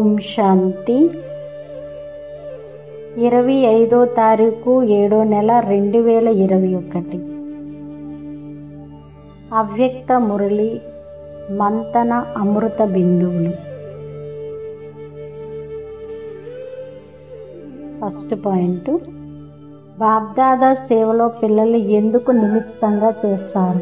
ఓం శాంతి ఇరవై ఐదో తారీఖు ఏడో నెల రెండు వేల ఇరవై ఒకటి అవ్యక్త మురళి మంతన అమృత బిందువులు ఫస్ట్ పాయింట్ బాబ్దాదా సేవలో పిల్లలు ఎందుకు నిమిత్తంగా చేస్తారు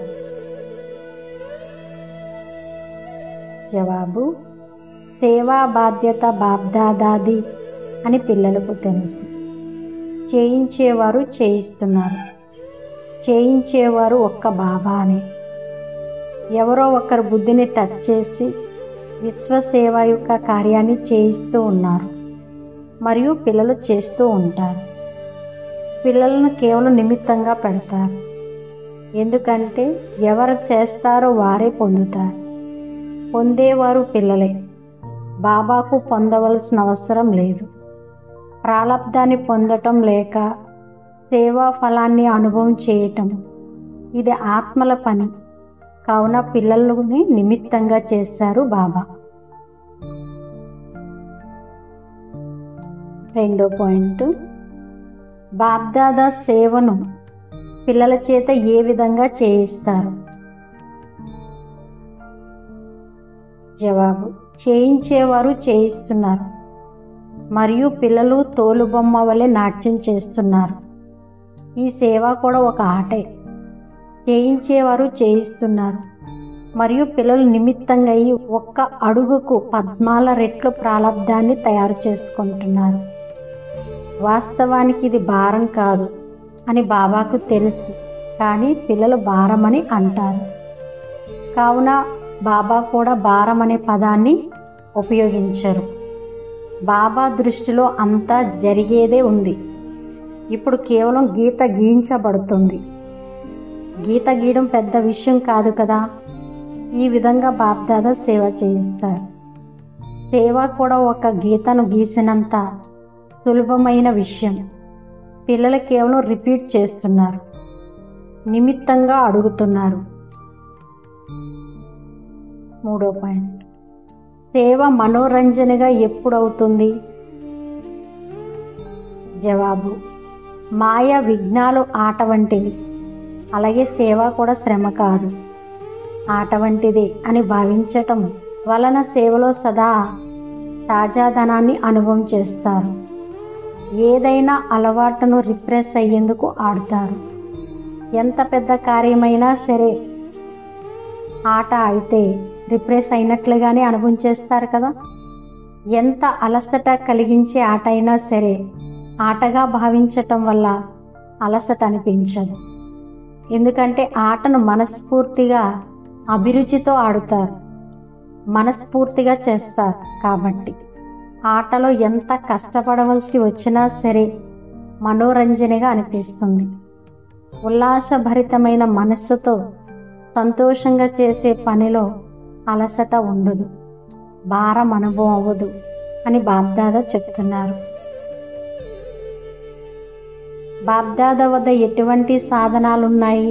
జవాబు సేవా బాధ్యత బాబ్దాదాది అని పిల్లలకు తెలుసు చేయించేవారు చేయిస్తున్నారు చేయించేవారు ఒక్క బాబానే ఎవరో ఒకరు బుద్ధిని టచ్ చేసి విశ్వసేవ యొక్క కార్యాన్ని చేయిస్తూ ఉన్నారు మరియు పిల్లలు చేస్తూ ఉంటారు పిల్లలను కేవలం నిమిత్తంగా పెడతారు ఎందుకంటే ఎవరు చేస్తారో వారే పొందుతారు పొందేవారు పిల్లలే బాబాకు పొందవలసిన అవసరం లేదు ప్రాలబ్ధాన్ని పొందటం లేక సేవా ఫలాన్ని అనుభవం చేయటం ఇది ఆత్మల పని కావున పిల్లలని నిమిత్తంగా చేశారు బాబా రెండో పాయింట్ బాబ్దాదా సేవను పిల్లల చేత ఏ విధంగా చేయిస్తారు జవాబు చేయించేవారు చేయిస్తున్నారు మరియు పిల్లలు తోలుబొమ్మ వలె నాట్యం చేస్తున్నారు ఈ సేవ కూడా ఒక ఆటే చేయించేవారు చేయిస్తున్నారు మరియు పిల్లలు నిమిత్తంగా అయ్యి ఒక్క అడుగుకు పద్మాల రెట్లు ప్రాలబ్ధాన్ని తయారు చేసుకుంటున్నారు వాస్తవానికి ఇది భారం కాదు అని బాబాకు తెలుసు కానీ పిల్లలు భారమని అంటారు కావున బాబా కూడా భారం అనే పదాన్ని ఉపయోగించరు బాబా దృష్టిలో అంతా జరిగేదే ఉంది ఇప్పుడు కేవలం గీత గీయించబడుతుంది గీత గీయడం పెద్ద విషయం కాదు కదా ఈ విధంగా బాప్దాదా సేవ చేయిస్తారు సేవ కూడా ఒక గీతను గీసినంత సులభమైన విషయం పిల్లలు కేవలం రిపీట్ చేస్తున్నారు నిమిత్తంగా అడుగుతున్నారు మూడో పాయింట్ సేవ మనోరంజనగా ఎప్పుడు అవుతుంది జవాబు మాయ విఘ్నాలు ఆట వంటివి అలాగే సేవ కూడా శ్రమ కాదు ఆట వంటిదే అని భావించటం వలన సేవలో సదా తాజాదనాన్ని అనుభవం చేస్తారు ఏదైనా అలవాటును రిప్రెస్ అయ్యేందుకు ఆడతారు ఎంత పెద్ద కార్యమైనా సరే ఆట అయితే రిప్రెస్ అయినట్లుగానే అనుభవం చేస్తారు కదా ఎంత అలసట కలిగించే ఆట అయినా సరే ఆటగా భావించటం వల్ల అలసట అనిపించదు ఎందుకంటే ఆటను మనస్ఫూర్తిగా అభిరుచితో ఆడుతారు మనస్ఫూర్తిగా చేస్తారు కాబట్టి ఆటలో ఎంత కష్టపడవలసి వచ్చినా సరే మనోరంజనగా అనిపిస్తుంది ఉల్లాసభరితమైన మనస్సుతో సంతోషంగా చేసే పనిలో అలసట ఉండదు భారం అనుభవం అవ్వదు అని బాబ్దాదా చెప్తున్నారు బాబ్దాదా వద్ద ఎటువంటి సాధనాలున్నాయి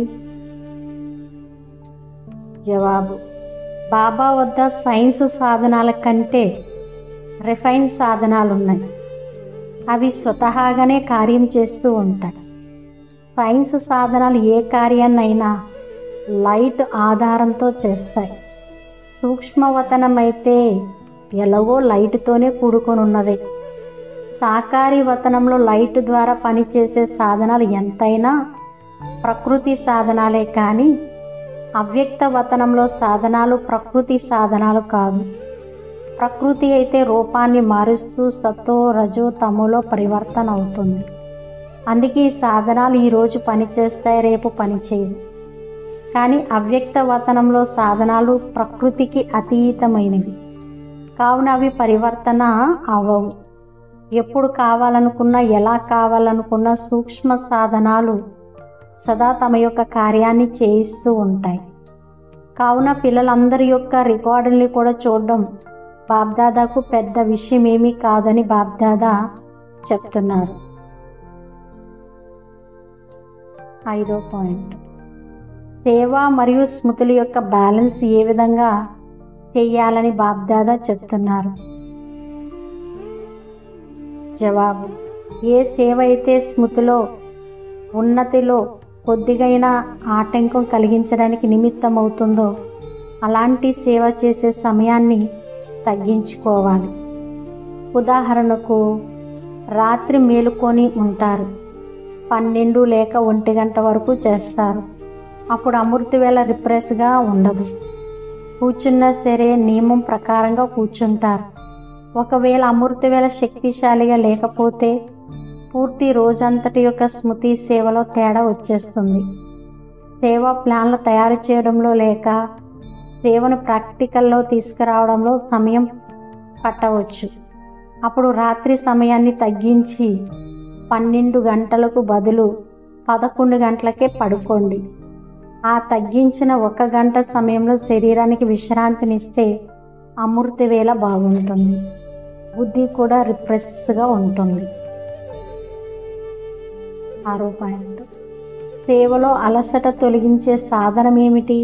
జవాబు బాబా వద్ద సైన్స్ సాధనాల కంటే రిఫైన్ సాధనాలున్నాయి అవి స్వతహాగానే కార్యం చేస్తూ ఉంటాయి సైన్స్ సాధనాలు ఏ కార్యాన్నైనా లైట్ ఆధారంతో చేస్తాయి సూక్ష్మవతనం అయితే ఎలాగో లైట్తోనే కూడుకొని ఉన్నది సాకారి వతనంలో లైట్ ద్వారా పనిచేసే సాధనాలు ఎంతైనా ప్రకృతి సాధనాలే కానీ అవ్యక్త వతనంలో సాధనాలు ప్రకృతి సాధనాలు కాదు ప్రకృతి అయితే రూపాన్ని మారుస్తూ సతో రజో తమలో పరివర్తన అవుతుంది అందుకే ఈ సాధనాలు ఈరోజు పనిచేస్తాయి రేపు పనిచేయవు కానీ అవ్యక్త వతనంలో సాధనాలు ప్రకృతికి అతీతమైనవి కావున అవి పరివర్తన అవ్వవు ఎప్పుడు కావాలనుకున్నా ఎలా కావాలనుకున్నా సూక్ష్మ సాధనాలు సదా తమ యొక్క కార్యాన్ని చేయిస్తూ ఉంటాయి కావున పిల్లలందరి యొక్క రికార్డుల్ని కూడా చూడడం బాబ్దాదాకు పెద్ద విషయం ఏమీ కాదని బాబ్దాదా చెప్తున్నారు ఐదో పాయింట్ సేవ మరియు స్మృతుల యొక్క బ్యాలెన్స్ ఏ విధంగా చేయాలని బాబ్దాదా చెప్తున్నారు జవాబు ఏ సేవ అయితే స్మృతిలో ఉన్నతిలో కొద్దిగైనా ఆటంకం కలిగించడానికి నిమిత్తం అవుతుందో అలాంటి సేవ చేసే సమయాన్ని తగ్గించుకోవాలి ఉదాహరణకు రాత్రి మేలుకొని ఉంటారు పన్నెండు లేక ఒంటి గంట వరకు చేస్తారు అప్పుడు అమృతి వేళ రిప్రెస్గా ఉండదు కూర్చున్నా సరే నియమం ప్రకారంగా కూర్చుంటారు ఒకవేళ అమృత వేళ శక్తిశాలిగా లేకపోతే పూర్తి రోజంతటి యొక్క స్మృతి సేవలో తేడా వచ్చేస్తుంది సేవా ప్లాన్లు తయారు చేయడంలో లేక సేవను ప్రాక్టికల్లో తీసుకురావడంలో సమయం పట్టవచ్చు అప్పుడు రాత్రి సమయాన్ని తగ్గించి పన్నెండు గంటలకు బదులు పదకొండు గంటలకే పడుకోండి ఆ తగ్గించిన ఒక గంట సమయంలో శరీరానికి విశ్రాంతినిస్తే అమృత వేళ బాగుంటుంది బుద్ధి కూడా రిప్రెస్గా ఉంటుంది ఆరో పాయింట్ సేవలో అలసట తొలగించే సాధనం ఏమిటి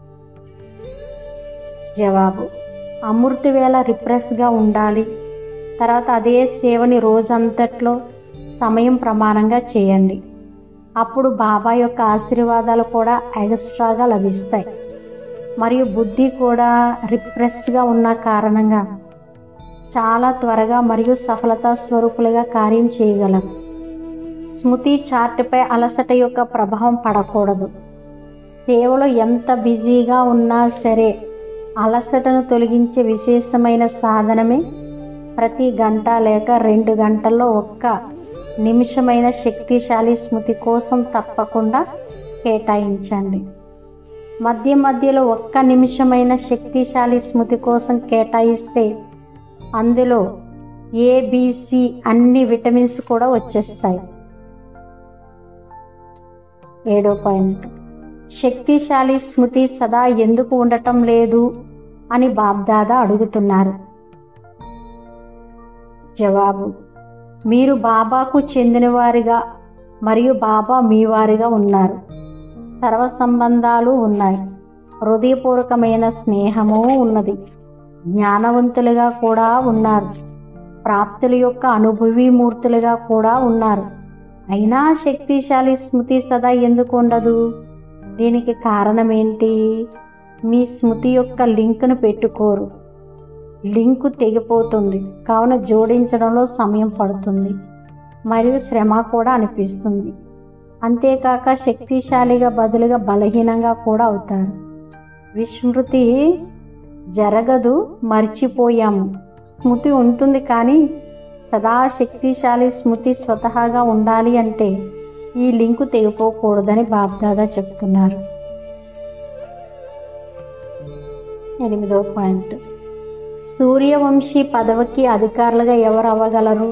జవాబు అమృత వేళ రిప్రెస్గా ఉండాలి తర్వాత అదే సేవని రోజంతట్లో సమయం ప్రమాణంగా చేయండి అప్పుడు బాబా యొక్క ఆశీర్వాదాలు కూడా ఎక్స్ట్రాగా లభిస్తాయి మరియు బుద్ధి కూడా రిప్రెస్గా ఉన్న కారణంగా చాలా త్వరగా మరియు సఫలతా స్వరూపులుగా కార్యం చేయగలరు స్మృతి చార్ట్పై అలసట యొక్క ప్రభావం పడకూడదు సేవలో ఎంత బిజీగా ఉన్నా సరే అలసటను తొలగించే విశేషమైన సాధనమే ప్రతి గంట లేక రెండు గంటల్లో ఒక్క నిమిషమైన శక్తిశాలి స్మృతి కోసం తప్పకుండా కేటాయించండి మధ్య మధ్యలో ఒక్క నిమిషమైన శక్తిశాలి స్మృతి కోసం కేటాయిస్తే అందులో ఏబిసి అన్ని విటమిన్స్ కూడా వచ్చేస్తాయి ఏడో పాయింట్ శక్తిశాలి స్మృతి సదా ఎందుకు ఉండటం లేదు అని బాబ్దాదా అడుగుతున్నారు జవాబు మీరు బాబాకు చెందినవారిగా మరియు బాబా మీ వారిగా ఉన్నారు సర్వ సంబంధాలు ఉన్నాయి హృదయపూర్వకమైన స్నేహము ఉన్నది జ్ఞానవంతులుగా కూడా ఉన్నారు ప్రాప్తుల యొక్క అనుభవీ మూర్తులుగా కూడా ఉన్నారు అయినా శక్తిశాలి స్మృతి సదా ఎందుకు ఉండదు దీనికి కారణం ఏంటి మీ స్మృతి యొక్క లింక్ను పెట్టుకోరు లింకు తెగిపోతుంది కావున జోడించడంలో సమయం పడుతుంది మరియు శ్రమ కూడా అనిపిస్తుంది అంతేకాక శక్తిశాలిగా బదులుగా బలహీనంగా కూడా అవుతారు విస్మృతి జరగదు మర్చిపోయాము స్మృతి ఉంటుంది కానీ సదా శక్తిశాలి స్మృతి స్వతహాగా ఉండాలి అంటే ఈ లింకు తెగిపోకూడదని బాబ్దాదా చెప్తున్నారు ఎనిమిదో పాయింట్ సూర్యవంశీ పదవికి అధికారులుగా ఎవరు అవ్వగలరు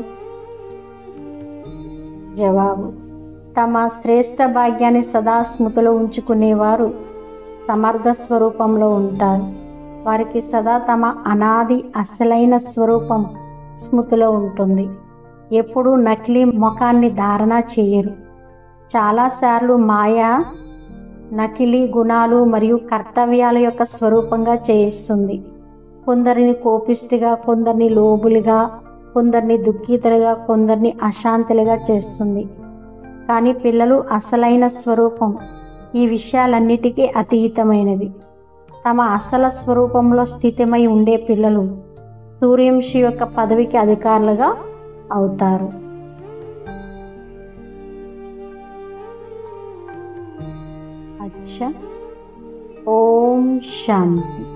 జవాబు తమ శ్రేష్ట భాగ్యాన్ని సదా స్మృతిలో ఉంచుకునేవారు సమర్థ స్వరూపంలో ఉంటారు వారికి సదా తమ అనాది అసలైన స్వరూపం స్మృతిలో ఉంటుంది ఎప్పుడూ నకిలీ ముఖాన్ని ధారణ చేయరు చాలాసార్లు మాయా నకిలీ గుణాలు మరియు కర్తవ్యాల యొక్క స్వరూపంగా చేయిస్తుంది కొందరిని కోపిష్టిగా కొందరిని లోబులుగా కొందరిని దుఃఖితులుగా కొందరిని అశాంతులుగా చేస్తుంది కానీ పిల్లలు అసలైన స్వరూపం ఈ విషయాలన్నిటికీ అతీతమైనది తమ అసల స్వరూపంలో స్థితమై ఉండే పిల్లలు సూర్యంశి యొక్క పదవికి అధికారులుగా అవుతారు అచ్చా ఓం శాంతి